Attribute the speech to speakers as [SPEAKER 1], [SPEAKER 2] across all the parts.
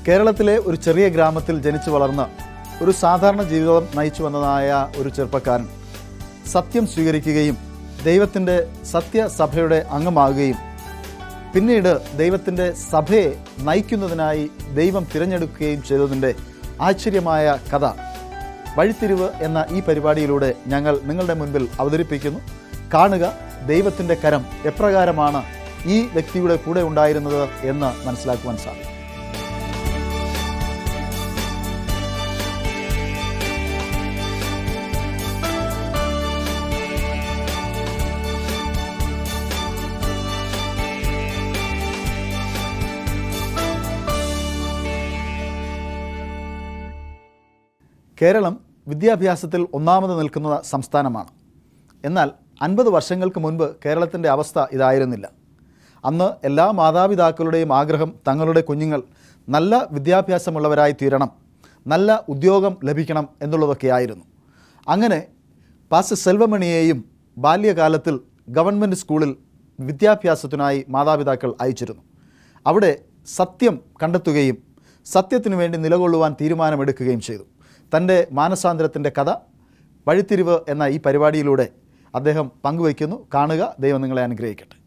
[SPEAKER 1] കേരളത്തിലെ ഒരു ചെറിയ ഗ്രാമത്തിൽ ജനിച്ചു വളർന്ന് ഒരു സാധാരണ ജീവിതം നയിച്ചു വന്നതായ ഒരു ചെറുപ്പക്കാരൻ സത്യം സ്വീകരിക്കുകയും ദൈവത്തിൻ്റെ സത്യസഭയുടെ അംഗമാകുകയും പിന്നീട് ദൈവത്തിൻ്റെ സഭയെ നയിക്കുന്നതിനായി ദൈവം തിരഞ്ഞെടുക്കുകയും ചെയ്തതിൻ്റെ ആശ്ചര്യമായ കഥ വഴിത്തിരിവ് എന്ന ഈ പരിപാടിയിലൂടെ ഞങ്ങൾ നിങ്ങളുടെ മുൻപിൽ അവതരിപ്പിക്കുന്നു കാണുക ദൈവത്തിൻ്റെ കരം എപ്രകാരമാണ് ഈ വ്യക്തിയുടെ കൂടെ ഉണ്ടായിരുന്നത് എന്ന് മനസ്സിലാക്കുവാൻ സാധിക്കും കേരളം വിദ്യാഭ്യാസത്തിൽ ഒന്നാമത് നിൽക്കുന്ന സംസ്ഥാനമാണ് എന്നാൽ അൻപത് വർഷങ്ങൾക്ക് മുൻപ് കേരളത്തിൻ്റെ അവസ്ഥ ഇതായിരുന്നില്ല അന്ന് എല്ലാ മാതാപിതാക്കളുടെയും ആഗ്രഹം തങ്ങളുടെ കുഞ്ഞുങ്ങൾ നല്ല വിദ്യാഭ്യാസമുള്ളവരായി തീരണം നല്ല ഉദ്യോഗം ലഭിക്കണം എന്നുള്ളതൊക്കെയായിരുന്നു അങ്ങനെ പാസ്റ്റർ സെൽവമണിയെയും ബാല്യകാലത്തിൽ ഗവൺമെൻറ് സ്കൂളിൽ വിദ്യാഭ്യാസത്തിനായി മാതാപിതാക്കൾ അയച്ചിരുന്നു അവിടെ സത്യം കണ്ടെത്തുകയും സത്യത്തിനു വേണ്ടി നിലകൊള്ളുവാൻ തീരുമാനമെടുക്കുകയും ചെയ്തു തൻ്റെ മാനസാന്തരത്തിൻ്റെ കഥ വഴിത്തിരിവ് എന്ന ഈ പരിപാടിയിലൂടെ അദ്ദേഹം പങ്കുവയ്ക്കുന്നു കാണുക ദൈവം നിങ്ങളെ അനുഗ്രഹിക്കട്ടെ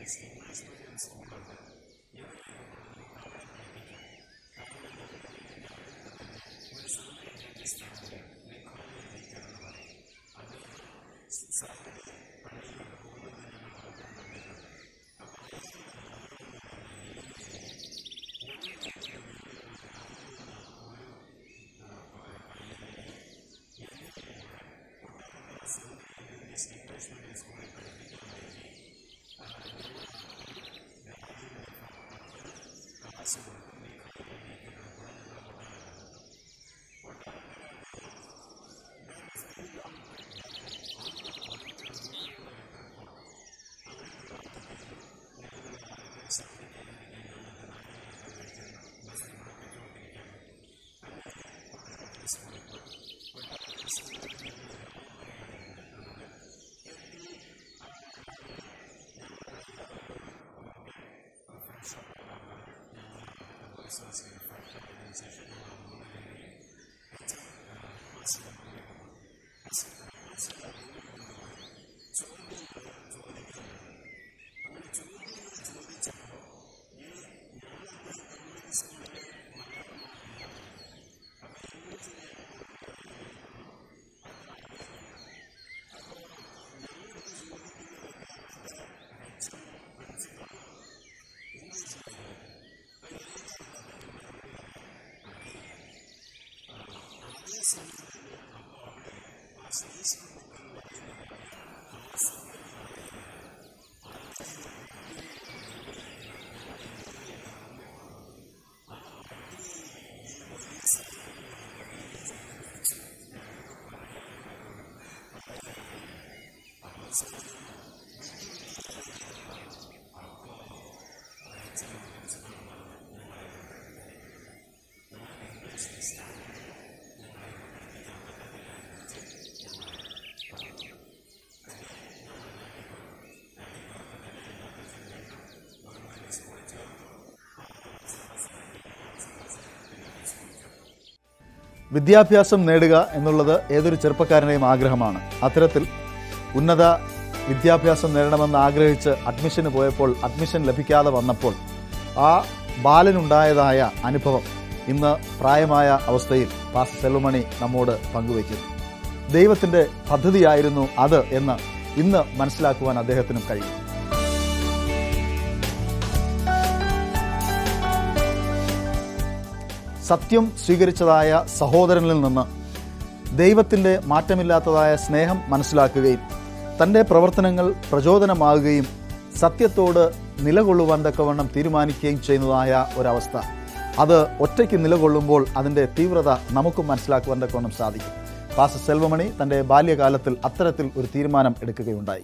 [SPEAKER 1] വിദ്യാഭ്യാസം നേടുക എന്നുള്ളത് ഏതൊരു ചെറുപ്പക്കാരൻ്റെയും ആഗ്രഹമാണ് അത്തരത്തിൽ ഉന്നത വിദ്യാഭ്യാസം നേടണമെന്ന് ആഗ്രഹിച്ച് അഡ്മിഷന് പോയപ്പോൾ അഡ്മിഷൻ ലഭിക്കാതെ വന്നപ്പോൾ ആ ബാലനുണ്ടായതായ അനുഭവം ഇന്ന് പ്രായമായ അവസ്ഥയിൽ പാസ് സെൽവമണി നമ്മോട് പങ്കുവയ്ക്കുന്നു ദൈവത്തിൻ്റെ പദ്ധതിയായിരുന്നു അത് എന്ന് ഇന്ന് മനസ്സിലാക്കുവാൻ അദ്ദേഹത്തിനും കഴിയും സത്യം സ്വീകരിച്ചതായ സഹോദരനിൽ നിന്ന് ദൈവത്തിൻ്റെ മാറ്റമില്ലാത്തതായ സ്നേഹം മനസ്സിലാക്കുകയും തൻ്റെ പ്രവർത്തനങ്ങൾ പ്രചോദനമാകുകയും സത്യത്തോട് നിലകൊള്ളുവാൻ തക്കവണ്ണം തീരുമാനിക്കുകയും ചെയ്യുന്നതായ ഒരവസ്ഥ അത് ഒറ്റയ്ക്ക് നിലകൊള്ളുമ്പോൾ അതിൻ്റെ തീവ്രത നമുക്കും മനസ്സിലാക്കുവാൻ തക്കവണ്ണം സാധിക്കും പാസ സെൽവമണി തൻ്റെ ബാല്യകാലത്തിൽ അത്തരത്തിൽ ഒരു തീരുമാനം എടുക്കുകയുണ്ടായി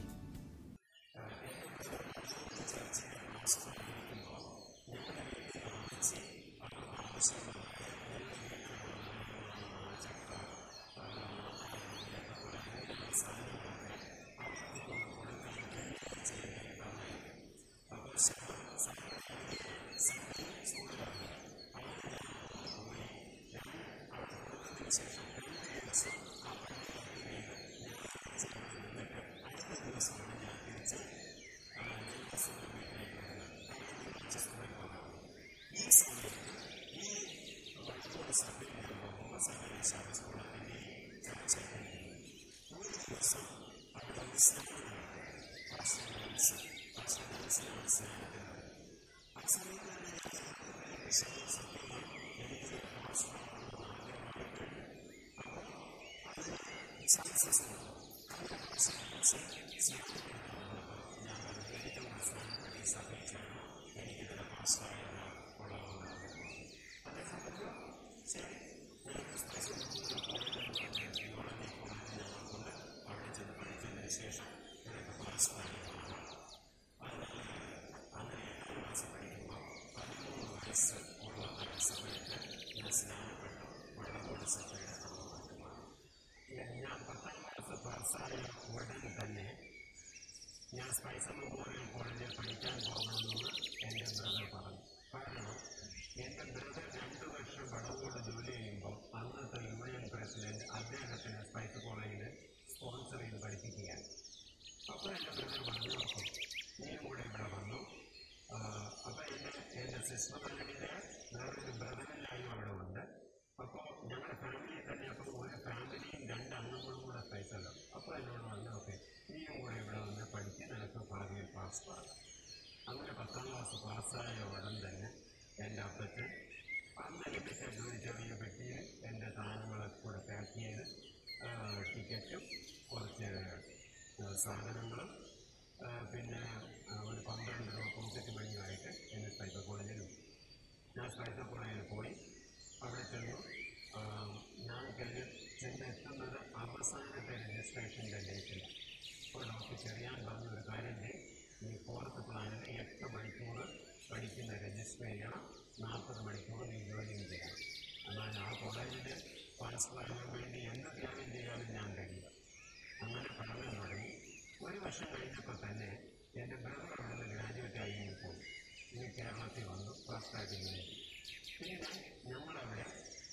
[SPEAKER 2] ഇസ്മകളിലെ വേറൊരു ബ്രദറില്ലായും അവിടെ ഉണ്ട് അപ്പോൾ ഞങ്ങളുടെ ഫാമിലിയിൽ തന്നെ അപ്പോൾ ഒരു ഫാമിലിയും രണ്ട് അംഗങ്ങളും കൂടെ കഴിച്ചല്ലോ അപ്പോൾ എന്നോട് പറഞ്ഞു ഓക്കെ നീയും കൂടെ ഇവിടെ വന്ന് പഠിച്ച് നിനക്ക് ഭാവിയിൽ പാസ് ആകാം അങ്ങനെ പത്താം ക്ലാസ് പാസ്സായ ഉടൻ തന്നെ എൻ്റെ അപ്പച്ചൻ അന്ന് ലഭിച്ച ഒരു ചെറിയ പെട്ടിയിൽ എൻ്റെ സാധനങ്ങളൊക്കെ കൂടെ പാക്ക് ചെയ്ത് ആ, ടിക്കറ്റും കുറച്ച് ആ, സാധനങ്ങളും ആ, പിന്നെ ആ, ഒരു പന്ത്രണ്ട് രൂപ പോക്കറ്റ് മണിയുമായിട്ട് എന്നെ സ്പൈസർ കോളേജിൽ വിട്ടു. ഞാൻ സ്പൈസർ കോളേജിൽ പോയി അവിടെ ചെന്നു ആ, ഞാൻ കഴിഞ്ഞ് ചെന്നെത്തുന്നത് അവസാനത്തെ രജിസ്ട്രേഷൻ്റെ ഡേറ്റിലാണ് അപ്പോൾ ഡോക്ടർ ചെറിയാൻ പറഞ്ഞ ഒരു കാര്യം ചെയ്യും ഈ ഫോർത്ത് പ്ലാനിൽ എട്ട് മണിക്കൂർ പഠിക്കുന്ന രജിസ്റ്റർ ചെയ്യണം നാൽപ്പത് മണിക്കൂർ നീ ജോലിയും ചെയ്യണം എന്നാൽ ആ കോളേജിൽ പാസ് ചെയ്യാൻ വേണ്ടി എന്ത് ത്യാഗം ചെയ്യാനും ഞാൻ കഴിയില്ല അങ്ങനെ പഠനം തുടങ്ങി ഒരു വർഷം കഴിഞ്ഞപ്പോൾ തന്നെ എൻ്റെ ബ്രദർ അവിടെ നിന്ന് ഗ്രാജുവേറ്റ് ആയി ഇങ്ങ് പോയി ഇനി കേരളത്തിൽ വന്നു ഫസ്റ്റ് ആയിട്ട് ഇങ്ങനെ പിന്നെ ഞങ്ങളവിടെ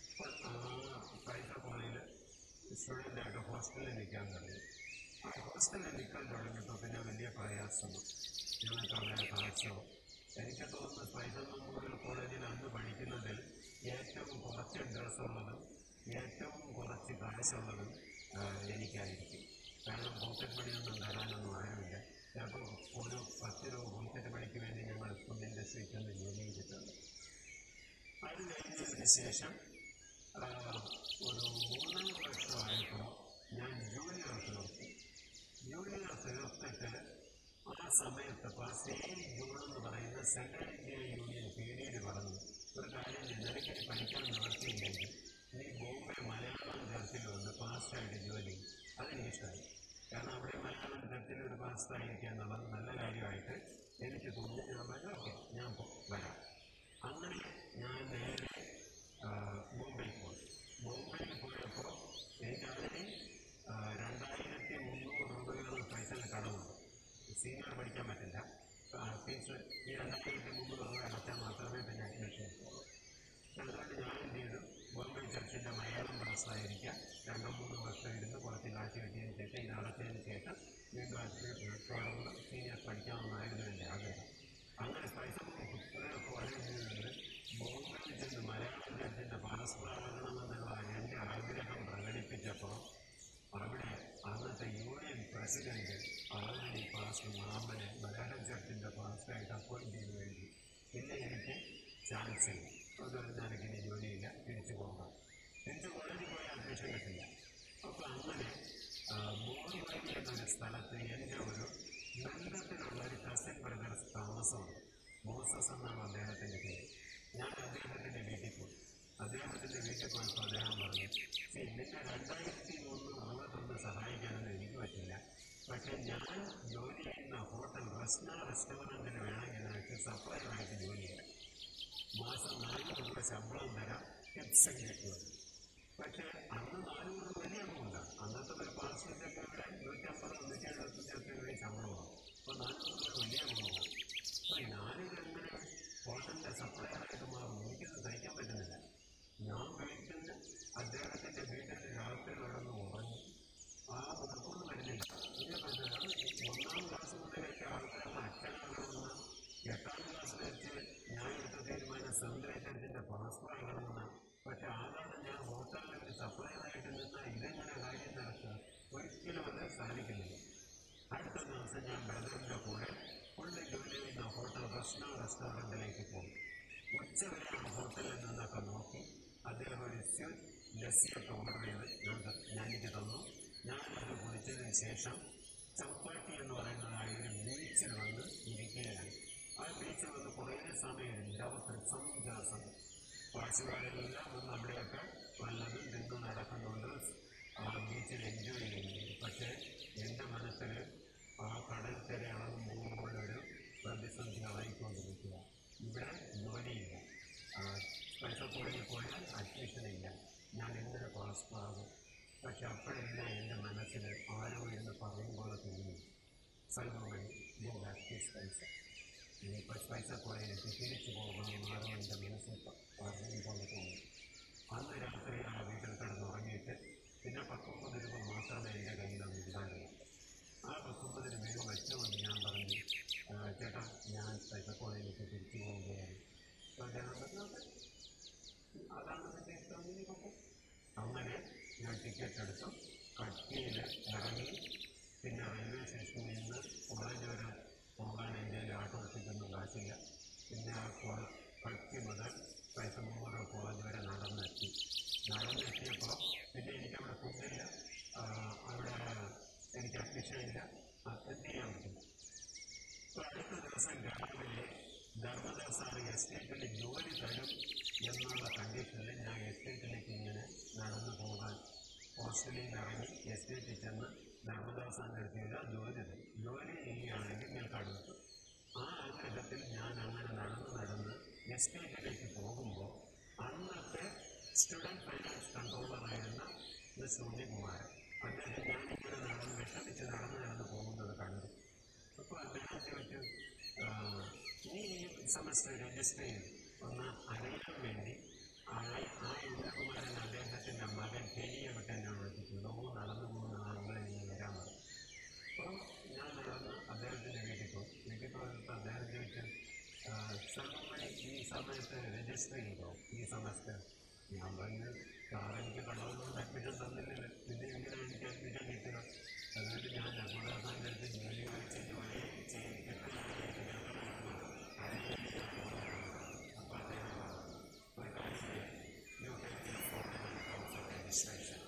[SPEAKER 2] പൈസ കോളേജിൽ സ്റ്റുഡൻ്റായിട്ട് ഹോസ്റ്റലിൽ നിൽക്കാൻ തുടങ്ങി ആ ഹോസ്റ്റലിൽ നിൽക്കാൻ തുടങ്ങിയപ്പോൾ പിന്നെ വലിയ പ്രയാസമാണ് ഞങ്ങൾക്ക് അവിടെ കാഴ്ചയോ എനിക്ക് തോന്നുന്നു പൈസ മെമ്മോറിയൽ കോളേജിൽ അന്ന് പഠിക്കുന്നതിൽ ഏറ്റവും കുറച്ച് ഡ്രസ്സുള്ളതും ഏറ്റവും കുറച്ച് കാശുള്ളതും ആ, എനിക്കായിരിക്കും കാരണം പോക്കറ്റ് മണിയൊന്നും തരാനൊന്നും ആരുമില്ല ചിലപ്പോൾ ഒരു പത്ത് രൂപ പോക്കറ്റ് മണിക്ക് വേണ്ടി ഞങ്ങൾ ഫുഡ് ഇൻഡസ്ട്രിയിൽ ചെന്ന് ജോലി ചെയ്തിട്ടുണ്ട് അത് കഴിഞ്ഞതിന് ശേഷം ആ, ഒരു മൂന്നാം വർഷമായപ്പോൾ ഞാൻ ജൂനിയർ തീർത്തു ജൂനിയർ തീർത്തിട്ട് ആ സമയത്ത് പാസ്റ്റേരി ജൂൺ എന്ന് പറയുന്ന സെൻട്രൽ ഇന്ത്യ യൂണിയൻ പീരീഡ് പറഞ്ഞു ഒരു കാര്യം ചെയ്യ്, നിനക്ക് ഇനി പഠിക്കാൻ നിവർത്തിയില്ലെങ്കിൽ നീ ബോംബെ മലയാളം ചർച്ചിൽ വന്ന് പാസ്റ്റായിട്ട് ജോലി ചെയ്യും. അതെനിക്കിഷ്ടമായി കാരണം അവിടെ മലയാളം ചർച്ചിൽ ഒരു പാസ്റ്റായിരിക്കുക എന്നുള്ളത് നല്ല കാര്യമായിട്ട് എനിക്ക് തോന്നി ഞാൻ പറഞ്ഞു ഓക്കെ ഞാൻ പോ- വരാം അങ്ങനെ ഞാൻ നേരെ ആ, ബോംബെയിൽ പോയി ബോംബെയിൽ പോയപ്പോൾ എനിക്ക് അതിന് ആ, രണ്ടായിരത്തി മുന്നൂറ് രൂപയോളം പൈസ കടമുണ്ട് സീനിയർ പഠിക്കാൻ പറ്റില്ല ആ, ഫീസ് ഈ രണ്ടായിരത്തി മുന്നൂറ് രൂപ അടച്ചാൽ മാത്രമേ പിന്നെ അഡ്മിഷൻ കിട്ടുള്ളൂ അതുകൊണ്ട് ഞാൻ എന്ത് ചെയ്തു ബോംബെ ചർച്ചിൻ്റെ മലയാളം പാസ്സായിരിക്കാം രണ്ടോ മൂന്നോ വർഷം ഇരുന്ന് കുറച്ച് കാശ് കിട്ടിയതിന് ശേഷം ഇത് അടച്ചതിന് ശേഷം വീണ്ടും അഡ്മിഷൻ തുടർന്ന് സീനിയർ പഠിക്കാമെന്നായിരുന്നു എൻ്റെ ആഗ്രഹം അങ്ങനെ പൈസ കോളേജിൽ നിന്ന് ബോംബെയിൽ ചെന്ന് മലയാളം ചർച്ചിൻ്റെ പാസ്സാകണമെന്നുള്ള എൻ്റെ ആഗ്രഹം പ്രകടിപ്പിച്ചപ്പോൾ അവിടെ അന്നത്തെ യൂണിയൻ പ്രസിഡന്റ് ആന്റണി പാസ് മാമനെ മലയാളം ചർച്ചിൻ്റെ പാസ്റ്റായിട്ട് അപ്പോയിന്റ് ചെയ്ത് വേണ്ടി പിന്നെ എനിക്ക് ചാൻസ് ഇല്ല അതുകൊണ്ട് എനിക്ക് ഇനി ജോലിയില്ല തിരിച്ചു പോകാം തിരിച്ച് കോളേജിൽ പോയി അഡ്മിഷൻ കിട്ടില്ല അപ്പോൾ അങ്ങനെ മോറിവായി എന്നൊരു സ്ഥലത്ത് എൻ്റെ ഒരു ബന്ധത്തിലുള്ള ഒരു കസിൻ ബ്രദർസ് താമസമുണ്ട് മോസസ് എന്നാണ് അദ്ദേഹത്തിൻ്റെ പേര് ഞാൻ അദ്ദേഹത്തിൻ്റെ വീട്ടിൽ പോയി അദ്ദേഹത്തിൻ്റെ വീട്ടിൽ പോയപ്പോൾ അദ്ദേഹം പറഞ്ഞു "See, നിന്നെ രണ്ടായിരത്തി മൂന്ന് മുന്നൂറ്റൊന്ന് സഹായിക്കാനൊന്നും എനിക്ക് പറ്റില്ല പക്ഷേ ഞാൻ ജോലി ചെയ്യുന്ന ഹോട്ടൽ റസ്ന റെസ്റ്റോറൻറ്റിന് വേണമെങ്കിൽ നിനക്ക് സപ്ലൈറായിട്ട് ജോലി ചെയ്യാം മാസം നാനൂറ് രൂപ ശമ്പളം തരാം ടിപ്സും കിട്ടും പക്ഷേ അന്ന് നാനൂറ് രൂപ വലിയ അമൗണ്ട അന്നത്തെ ഒരു പാസ്പോർട്ടൊക്കെ ഇവിടെ നൂറ്റമ്പത് നൂറ്റി എഴുപത്തഞ്ചൊക്കെ രൂപ ശമ്പളമാണ് അപ്പോൾ നാനൂറ് രൂപ വലിയ അമൗണ്ടാണ് അപ്പോൾ ഞാനിതെങ്ങനെ ഹോട്ടലിൻ്റെ സപ്ലൈറായിട്ട് മാറും എനിക്കത് സഹിക്കാൻ പറ്റുന്നില്ല ഞാൻ വീട്ടിൽ അദ്ദേഹത്തിൻ്റെ വീട്ടിൽ രാത്രി കിടന്ന് ഉറങ്ങി ആ ഉറക്കൊന്നും വരുന്നില്ല പിന്നെ പറഞ്ഞത് ഒന്നാം ക്ലാസ് മുതലൊക്കെ ആൾക്കാരുടെ അച്ഛനാകണമെന്ന് എട്ടാം ക്ലാസ് വെച്ച് ഞാൻ എടുത്ത തീരുമാനം സെൻട്രേറ്ററിൻ്റെ പാസ്പോർട്ടാകണമെന്ന് പക്ഷെ ആകാതെ ഞാൻ ഹോട്ടലിൽ ഒരു സപ്ലൈറായിട്ട് നിന്നാൽ ഇതെങ്ങനെ കാര്യം നടക്കുക ഒരിക്കലും അത് സാധിക്കുന്നില്ല അടുത്ത ദിവസം ഞാൻ ബ്രദറിൻ്റെ കൂടെ പുള്ളി ജോലി ചെയ്യുന്ന ഹോട്ടൽ റസ്ന റെസ്റ്റോറൻറ്റിലേക്ക് പോയി ഉച്ചവരെ ആ ഹോട്ടലിൽ നിന്നൊക്കെ നോക്കി അദ്ദേഹം ഒരു സ്വീറ്റ് ലസ്സിയൊക്കെ ഓർഡർ ചെയ്ത് ഞങ്ങൾക്ക് ഞാൻ എനിക്ക് തന്നു ഞാനത് കുടിച്ചതിന് ശേഷം ചപ്പാത്തി എന്ന് പറയുന്നതായ ഒരു ബീച്ചിൽ വന്ന് ഇരിക്കുകയാണ് ആ ബീച്ചിൽ വന്ന് കുറേ സമയം ഇരുന്നിട്ട് അവർ സമുദ്രാസം കാശുകാരെല്ലാം വന്ന് അവിടെയൊക്കെ വല്ലതും തിന്ന് നടക്കുന്നുണ്ട് ആ ബീച്ചിൽ എൻജോയ് ചെയ്യുന്നുണ്ട് പക്ഷേ എൻ്റെ മനസ്സിൽ ആ കടൽ തിര അളകുമ്പോഴൊരു പ്രതിസന്ധി അളയിക്കൊണ്ടിരിക്കുക ഇവിടെ ജോലിയില്ല ആ, പൈസ കോളേജിൽ പോയാൽ അഡ്മിഷൻ ഇല്ല ഞാൻ എങ്ങനെ പാസ്സാകും പക്ഷെ അപ്പോഴെല്ലാം എൻ്റെ മനസ്സിൽ ആരോ ഇരുന്ന് പറയും പോലെ തോന്നി സൽവഴി ഗോ ബാക്ക് ടു പൈസ ഈ പൈസ കോളേജിലേക്ക് തിരിച്ചു പോകണം ആരോ എൻ്റെ മനസ്സിൽ പറയും പോലെ തോന്നി അന്ന് രാത്രി ആ വീട്ടിൽ കിടന്നുറങ്ങിയിട്ട് പിന്നെ പത്തൊമ്പത് രൂപ മാത്രമേ എൻ്റെ കയ്യിൽ അന്ന് ഉണ്ടായിരുന്നുള്ളൂ ആ പത്തൊമ്പത് രൂപയും വെച്ചുകൊണ്ട് ഞാൻ പറഞ്ഞു "ആ, ചേട്ടാ ഞാൻ പൈസ കോളേജിലേക്ക് തിരിച്ചു പോവുകയാണ് അതാണ് എൻ്റെ ഇഷ്ടം ഇനിയിപ്പോൾ അങ്ങനെ ഞാൻ ടിക്കറ്റ് എടുത്തു കട്ടിയിൽ ഇറങ്ങി പിന്നെ റെയിൽവേ സ്റ്റേഷനിൽ നിന്ന് കോളേജ് വരെ പോകാൻ എൻ്റെ ആട്ടോ ഓടിച്ചിട്ടൊന്നും കാശില്ല പിന്നെ ആ കോ- കട്ടി മുതൽ പൈസമൂറ കോളേജ് വരെ നടന്നെത്തി നടന്നെത്തിയപ്പോൾ പിന്നെ എനിക്കവിടെ ഫുഡില്ല ആ, അവിടെ എനിക്ക് അഡ്മിഷൻ ഇല്ല ആ, എന്ത് ചെയ്യാൻ പറ്റും അപ്പോൾ അടുത്ത ദിവസം രാവിലെ ധർമ്മദാസ് സാറ് എസ്റ്റേറ്റിൽ ജോലി തരും എന്നുള്ള കണ്ടീഷനിൽ ഞാൻ എസ്റ്റേറ്റിലേക്ക് ഇങ്ങനെ നടന്നു പോകാൻ ഹോസ്റ്റലിൽ നിന്ന് ഇറങ്ങി എസ്റ്റേറ്റിൽ ചെന്ന് ധർമ്മദാസ് സാറിൻ്റെ അടുത്ത് ചെയ്താൽ ജോലി തരും ജോലി ചെയ്യുകയാണെങ്കിൽ നിങ്ങൾക്ക് അടുത്ത് ആ ആഗ്രഹത്തിൽ ഞാൻ അങ്ങനെ നടന്ന് നടന്ന് എസ്റ്റേറ്റിലേക്ക് പോകുമ്പോൾ അന്നത്തെ സ്റ്റുഡൻറ് ഫൈനാൻസ് കൺട്രോളറായിരുന്ന മിസ് ഉണ്ണികുമാരൻ അദ്ദേഹം ഞാനിങ്ങനെ നടന്ന് വിഷമിച്ച് നടന്ന് നടന്ന് പോകുന്നത് കണ്ടു അപ്പോൾ അദ്ദേഹം ചോദിച്ചു "ആ, നീ ഈ സെമസ്റ്റർ രജിസ്റ്റർ ചെയ്തു ഒന്ന് അറിയാൻ വേണ്ടി ആ ആ ഉണ്ണികുമാരൻ അദ്ദേഹത്തിൻ്റെ മകൻ കെനിയെ വിട്ട് എന്നെ വിളിച്ചിട്ടുണ്ട് ഓ നടന്നു പോകുന്ന ആളുകളെ നീ വരാൻ പറഞ്ഞു അപ്പോൾ ഞാൻ നടന്ന് അദ്ദേഹത്തിൻ്റെ വീട്ടിൽ പോയി വീട്ടിൽ പോയപ്പോൾ അദ്ദേഹം ചോദിച്ചു സർവമണി ഈ സമയത്ത് രജിസ്റ്റർ ചെയ്തോ ഈ സെമസ്റ്റർ ഞാൻ പറഞ്ഞു സാർ എനിക്ക് കടമൊന്നും അഡ്മിഷൻ തന്നില്ലല്ലോ പിന്നെ എങ്ങനെ എനിക്ക് അഡ്മിഷൻ കിട്ടുക അതുകൊണ്ട് ഞാൻ നർമ്മദാസാൻ്റെ അടുത്ത് ജോലി വാങ്ങിച്ച് ജോലി രജിസ്ട്രേഷൻ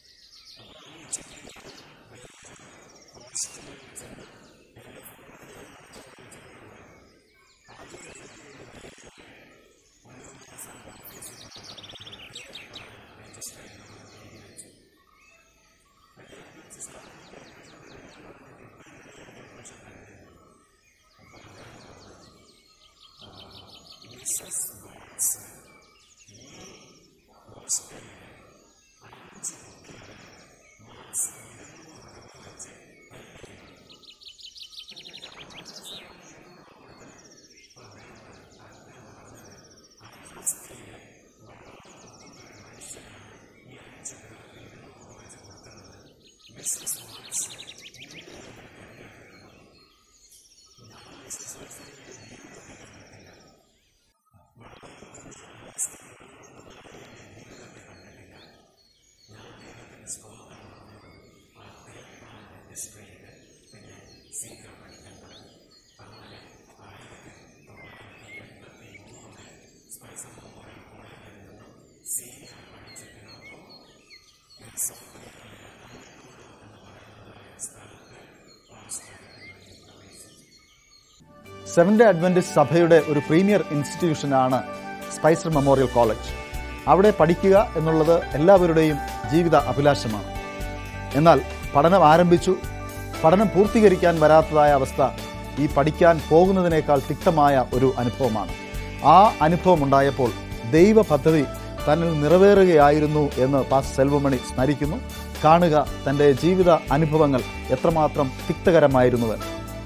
[SPEAKER 1] സെവൻത് അഡ്വന്റിസ്റ്റ് സഭയുടെ ഒരു പ്രീമിയർ ഇൻസ്റ്റിറ്റ്യൂഷനാണ് സ്പൈസർ മെമ്മോറിയൽ കോളേജ് അവിടെ പഠിക്കുക എന്നുള്ളത് എല്ലാവരുടെയും ജീവിത അഭിലാഷമാണ് എന്നാൽ പഠനം ആരംഭിച്ചു പഠനം പൂർത്തീകരിക്കാൻ വരാത്തതായ അവസ്ഥ ഈ പഠിക്കാൻ പോകുന്നതിനേക്കാൾ തിക്തമായ ഒരു അനുഭവമാണ് ആ അനുഭവം ഉണ്ടായപ്പോൾ ദൈവ പദ്ധതി തന്നിൽ നിറവേറുകയായിരുന്നു എന്ന് പാസ് സെൽവമണി സ്മരിക്കുന്നു കാണുക തന്റെ ജീവിത അനുഭവങ്ങൾ എത്രമാത്രം തിക്തകരമായിരുന്നുവെന്ന്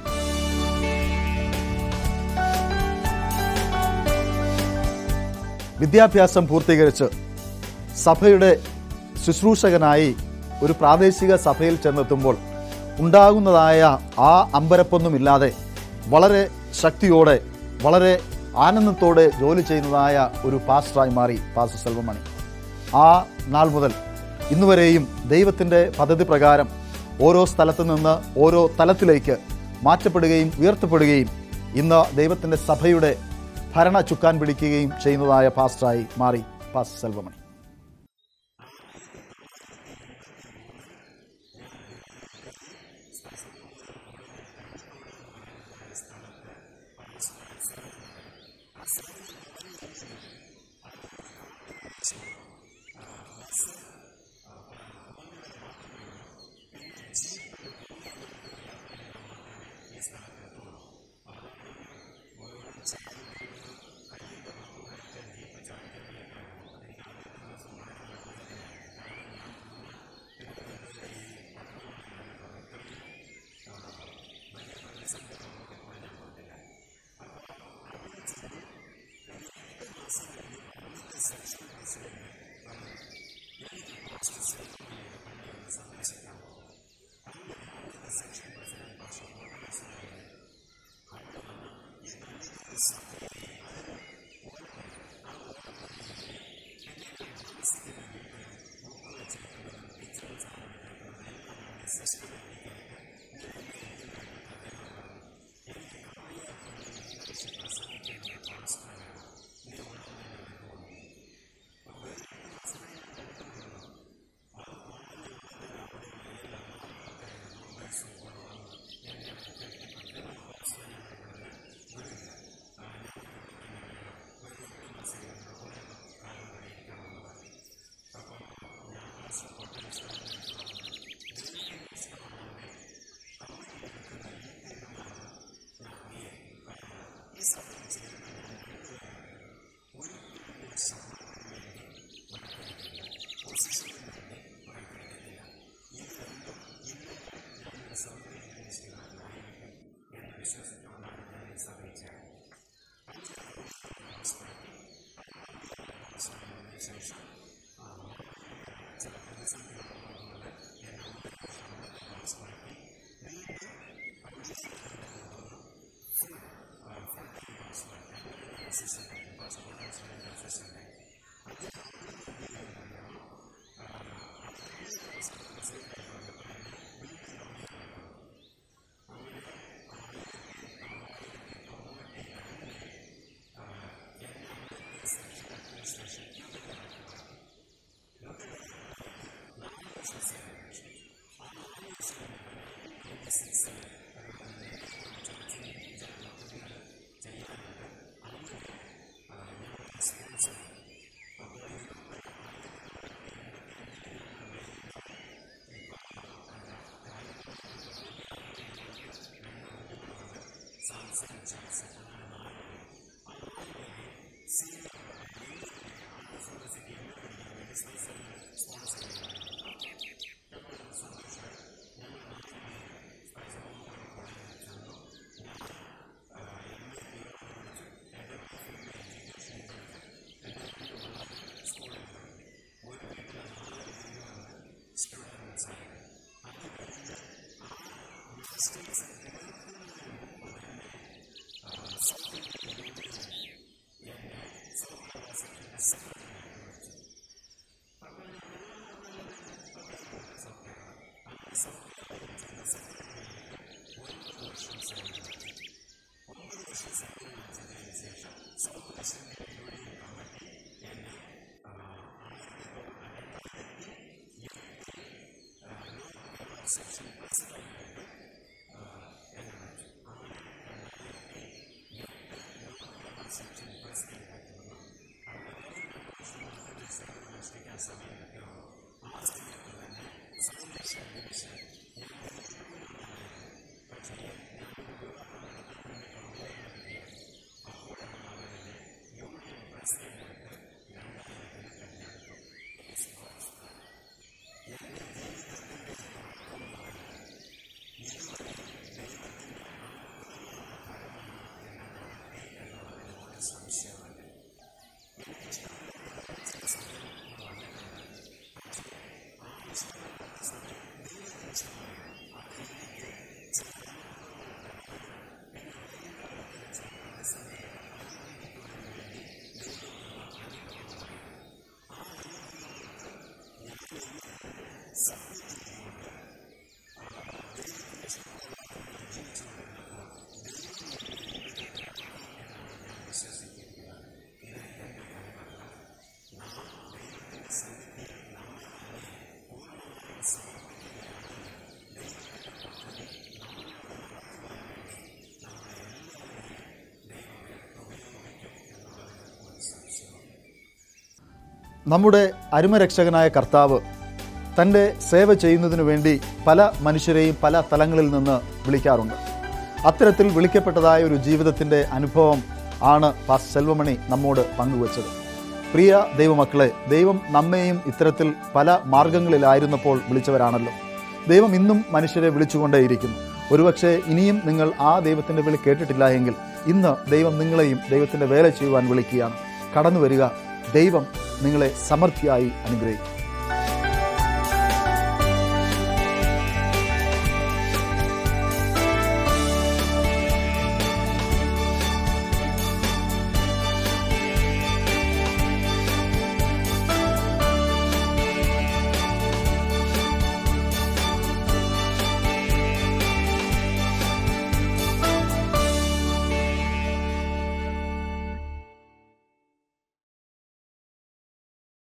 [SPEAKER 1] വിദ്യാഭ്യാസം പൂർത്തീകരിച്ച് സഭയുടെ ശുശ്രൂഷകനായി ഒരു പ്രാദേശിക സഭയിൽ ചെന്നെത്തുമ്പോൾ ഉണ്ടാകുന്നതായ ആ അമ്പരപ്പൊന്നുമില്ലാതെ വളരെ ശക്തിയോടെ വളരെ ആനന്ദത്തോടെ ജോലി ചെയ്യുന്നതായ ഒരു പാസ്റ്ററായി മാറി പാസ്റ്റർ സെൽവമണി ആ നാൾ മുതൽ ഇന്നുവരെയും ദൈവത്തിൻ്റെ പദ്ധതി പ്രകാരം ഓരോ സ്ഥലത്തു നിന്ന് ഓരോ തലത്തിലേക്ക് മാറ്റപ്പെടുകയും ഉയർത്തപ്പെടുകയും ഇന്ന് ദൈവത്തിൻ്റെ സഭയുടെ ഭരണ ചുക്കാൻ പിടിക്കുകയും ചെയ്യുന്നതായ പാസ്റ്ററായി മാറി പാസ്റ്റർ സെൽവമണി നമ്മുടെ അരുമരക്ഷകനായ കർത്താവ് തൻ്റെ സേവ ചെയ്യുന്നതിനു വേണ്ടി പല മനുഷ്യരെയും പല തലങ്ങളിൽ നിന്ന് വിളിക്കാറുണ്ട് അത്തരത്തിൽ വിളിക്കപ്പെട്ടതായ ഒരു ജീവിതത്തിൻ്റെ അനുഭവം ആണ് പാസ് സെൽവമണി നമ്മോട് പങ്കുവച്ചത് പ്രിയ ദൈവമക്കളെ ദൈവം നമ്മെയും ഇത്തരത്തിൽ പല മാർഗങ്ങളിലായിരുന്നപ്പോൾ വിളിച്ചവരാണല്ലോ ദൈവം ഇന്നും മനുഷ്യരെ വിളിച്ചുകൊണ്ടേയിരിക്കുന്നു ഒരുപക്ഷെ ഇനിയും നിങ്ങൾ ആ ദൈവത്തിൻ്റെ വിളി കേട്ടിട്ടില്ല എങ്കിൽ ഇന്ന് ദൈവം നിങ്ങളെയും ദൈവത്തിൻ്റെ വേല ചെയ്യുവാൻ വിളിക്കുകയാണ് കടന്നു വരിക ദൈവം നിങ്ങളെ സമൃദ്ധിയായി അനുഗ്രഹിക്കും